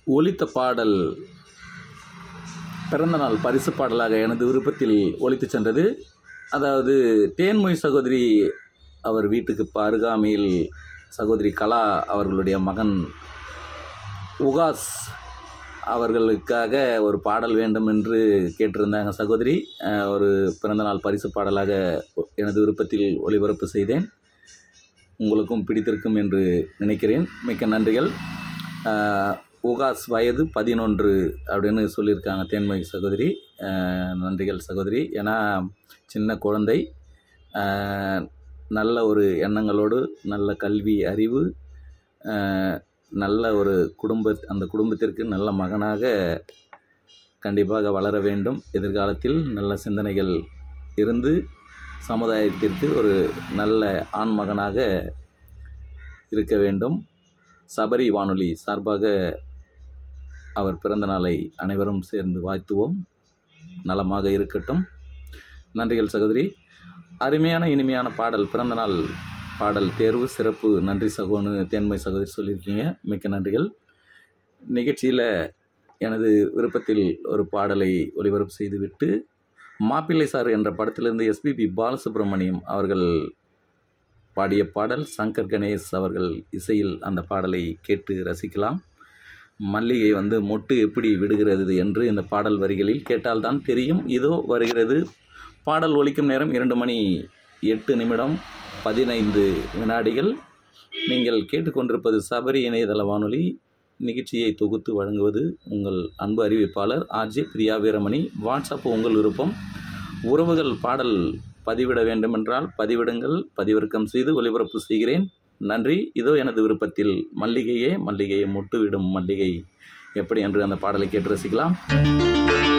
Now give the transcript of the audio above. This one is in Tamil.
ஒலித்த பாடல் பிறந்தநாள் பரிசு பாடலாக எனது விருப்பத்தில் ஒலித்துச் சென்றது அதாவது தேன்மொழி சகோதரி அவர் வீட்டுக்கு இப்ப அருகாமையில் சகோதரி கலா அவர்களுடைய மகன் உகாஸ் அவர்களுக்காக ஒரு பாடல் வேண்டும் என்று கேட்டிருந்தாங்க சகோதரி அஹ், ஒரு பிறந்தநாள் பரிசு பாடலாக எனது விருப்பத்தில் ஒளிபரப்பு செய்தேன் உங்களுக்கும் பிடித்திருக்கும் என்று நினைக்கிறேன் மிக்க நன்றிகள் அஹ், உகாஸ் வயது பதினொன்று அப்படின்னு சொல்லியிருக்காங்க தேன்மொழி சகோதரி அஹ், நன்றிகள் சகோதரி ஏன்னா சின்ன குழந்தை அஹ், நல்ல ஒரு எண்ணங்களோடு நல்ல கல்வி அறிவு அஹ், நல்ல ஒரு குடும்ப அந்த குடும்பத்திற்கு நல்ல மகனாக கண்டிப்பாக வளர வேண்டும் எதிர்காலத்தில் நல்ல சிந்தனைகள் இருந்து சமுதாயத்திற்கு ஒரு நல்ல ஆண் மகனாக இருக்க வேண்டும் சபரி வானொலி சார்பாக அவர் பிறந்த நாளை அனைவரும் சேர்ந்து வாழ்த்துவோம் நலமாக இருக்கட்டும் நன்றிகள் சகோதரி அருமையான இனிமையான பாடல் பிறந்தநாள் பாடல் தேர்வு சிறப்பு நன்றி சகோன்னு தேன்மை சகோதரி சொல்லியிருக்கீங்க மிக்க நன்றிகள் நிகழ்ச்சியில் எனது விருப்பத்தில் ஒரு பாடலை ஒளிபரப்பு செய்துவிட்டு மாப்பிள்ளை சார் என்ற படத்திலிருந்து எஸ்பிபி பாலசுப்ரமணியம் அவர்கள் பாடிய பாடல் சங்கர் கணேஷ் அவர்கள் இசையில் அந்த பாடலை கேட்டு ரசிக்கலாம் மல்லிகை வந்து மொட்டு எப்படி விடுகிறது என்று இந்த பாடல் வரிகளில் கேட்டால்தான் தெரியும் இதோ வருகிறது பாடல் ஒலிக்கும் நேரம் இரண்டு மணி எட்டு நிமிடம் பதினைந்து வினாடிகள் நீங்கள் கேட்டுக்கொண்டிருப்பது சபரி இணையதள வானொலி நிகழ்ச்சியை தொகுத்து வழங்குவது உங்கள் அன்பு அறிவிப்பாளர் ஆர்ஜே பிரியா வீரமணி வாட்ஸ்அப் உங்கள் விருப்பம் உறவுகள் பாடல் பதிவிட வேண்டுமென்றால் பதிவிடுங்கள் பதிவிறக்கம் செய்து ஒளிபரப்பு செய்கிறேன் நன்றி இதோ எனது விருப்பத்தில் மல்லிகையே மல்லிகையை முட்டுவிடும் மல்லிகை எப்படி என்று அந்த பாடலை கேட்டு ரசிக்கலாம்